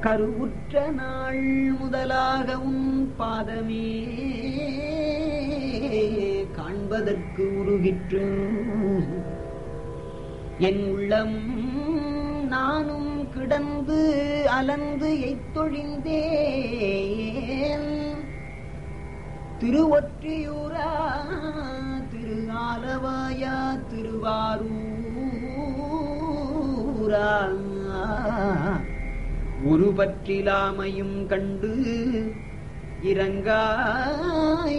கருவுற்ற நாள் முதலாக உன் பாதமே காண்பதற்கு உருகிற்று என் உள்ளம் நானும் கிடந்து அலந்து எய்த்தொழிந்தேன் திருவொற்றியூரா திரு ஆலவாயா திருவாரூரா ஒரு பற்றிலாமையும் கண்டு இறங்காய்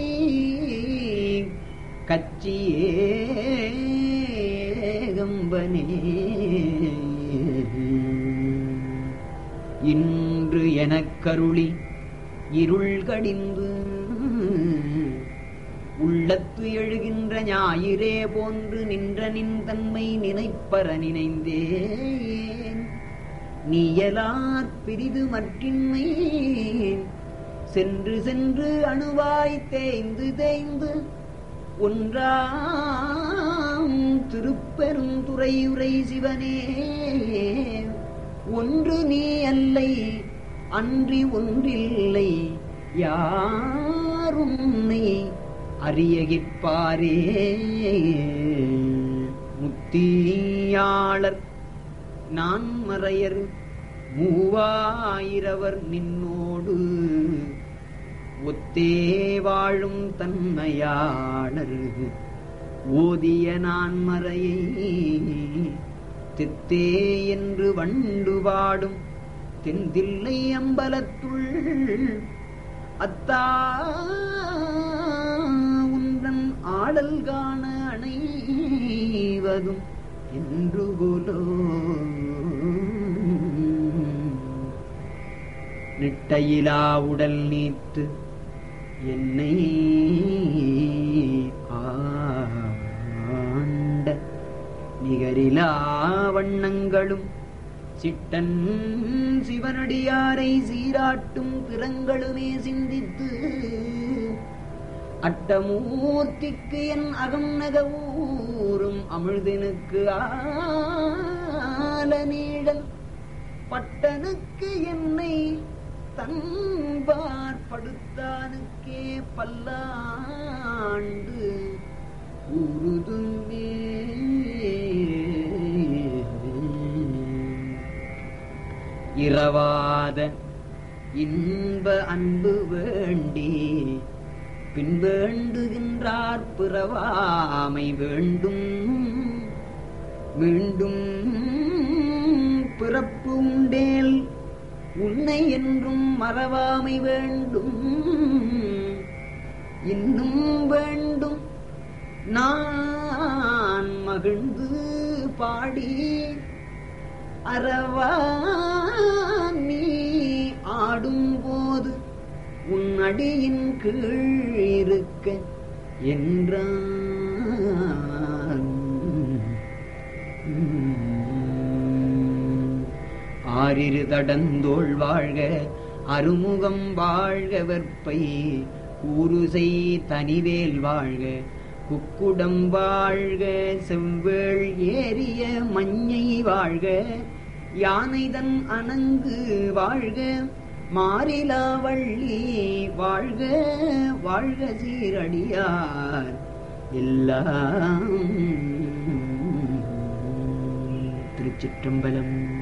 கச்சியேகம்பனே இன்று எனக்கருளி இருள் கடிந்து உள்ளத்து எழுகின்ற ஞாயிறே போன்று நின்ற நின் தன்மை நினைப்பற நினைந்தேன் நீயலார் பிரிது மற்றின்மை சென்று சென்று அணுவாய் தேய்ந்து தேய்ந்து ஒன்றாம் திருப்பெரும் துறையுரை சிவனே ஒன்று நீ அல்லை அன்றி ஒன்றில்லை யாரும் உன்னை அறியகிப்பாரே முத்தியாளர் நான் மறையர் மூவாயிரவர் நின்னோடு ஒத்தே வாழும் தன்மையாளர் ஓதிய நான் மறையை தெத்தே என்று வண்டு பாடும் தென்தில்லை அம்பலத்துள் அத்தா உன்றன் ஆடல் காண அணைவதும் என்று போலோ நிட்டையிலா உடல் நீத்து என்னை ஆண்ட நிகரிலா வண்ணங்களும் சிட்டன் சிவனடியாரை சீராட்டும் திறங்களுமே சிந்தித்து அட்டமூர்த்திக்கு என் அகம் நகவூரும் அமிழ்தனுக்கு ஆல நீழல் பட்டனுக்கு என்னை தன்பார் படுத்தானுக்கே பல்லாண்டு உருதுமே இரவாத இன்ப அன்பு வேண்டி பின் வேண்டுகின்றார் பிறவாமை வேண்டும் மீண்டும் பிறப்பு உண்டேல் உன்னை என்றும் மறவாமை வேண்டும் இன்னும் வேண்டும் நான் மகிழ்ந்து பாடி அறவா நீ ஆடும்போது உன் அடியின் கீழ் இருக்க என்றான் ஆறிரு தடந்தோள் வாழ்க அருமுகம் வாழ்க வெற்பை கூறுசை தனிவேல் வாழ்க குக்குடம் வாழ்க செவ்வேள் ஏறிய மஞ்சை வாழ்க யானைதன் அணங்கு வாழ்க மாறிலா வள்ளி வாழ்க வாழ்க சீரடியார் எல்லாம் திருச்சிற்றம்பலம்